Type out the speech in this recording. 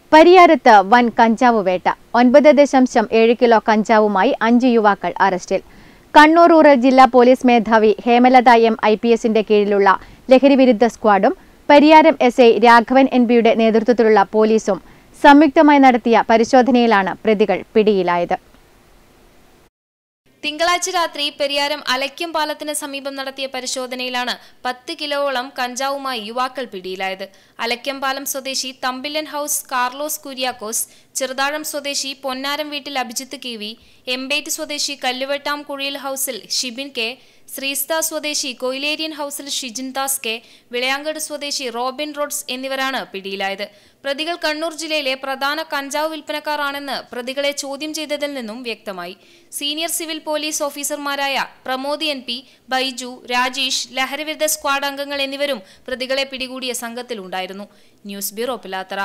പരിയാരത്ത് വൻ കഞ്ചാവ് വേട്ട ഒൻപത് ദശാംശം ഏഴ് കിലോ കഞ്ചാവുമായി അഞ്ച് യുവാക്കൾ അറസ്റ്റിൽ കണ്ണൂർ റൂറൽ ജില്ലാ പോലീസ് മേധാവി ഹേമലത എം ഐ പി എസിന്റെ കീഴിലുള്ള ലഹരിവിരുദ്ധ സ്ക്വാഡും Pariyaram S I Raghavan N പിയുടെ നേതൃത്വത്തിലുള്ള പോലീസും സംയുക്തമായി നടത്തിയ പരിശോധനയിലാണ് പ്രതികൾ പിടിയിലായത് തിങ്കളാഴ്ച രാത്രി പെരിയാരം അലക്യം പാലത്തിന് സമീപം നടത്തിയ പരിശോധനയിലാണ് പത്ത് കിലോയോളം കഞ്ചാവുമായി യുവാക്കൾ പിടിയിലായത് അലക്യം പാലം സ്വദേശി തമ്പില്ലൻ ഹൌസ് കാർലോസ് കുര്യാക്കോസ് ചെറുതാഴം സ്വദേശി പൊന്നാരം വീട്ടിൽ അഭിജിത്ത് കെ വി എംബേറ്റ് സ്വദേശി കല്ലുവെട്ടാം കുഴിയിൽ ഹൌസിൽ ഷിബിൻ കെ ശ്രീസ്ത സ്വദേശി കൊയിലേരിയൻ ഹൌസിൽ ഷിജിൻ ദാസ് കെ വിളയാങ്കട് സ്വദേശി റോബിൻ റോഡ്സ് എന്നിവരാണ് പിടിയിലായത് പ്രതികൾ കണ്ണൂർ ജില്ലയിലെ പ്രധാന കഞ്ചാവ് വിൽപ്പനക്കാരാണെന്ന് പ്രതികളെ ചോദ്യം ചെയ്തതിൽ നിന്നും വ്യക്തമായി സീനിയർ സിവിൽ പോലീസ് ഓഫീസർമാരായ പ്രമോദ് എൻ പി ബൈജു രാജേഷ് ലഹരിവിരുദ്ധ സ്ക്വാഡ് അംഗങ്ങൾ എന്നിവരും പ്രതികളെ പിടികൂടിയ സംഘത്തിലുണ്ടായിരുന്നു ന്യൂസ് ബ്യൂറോ പിലാത്തറ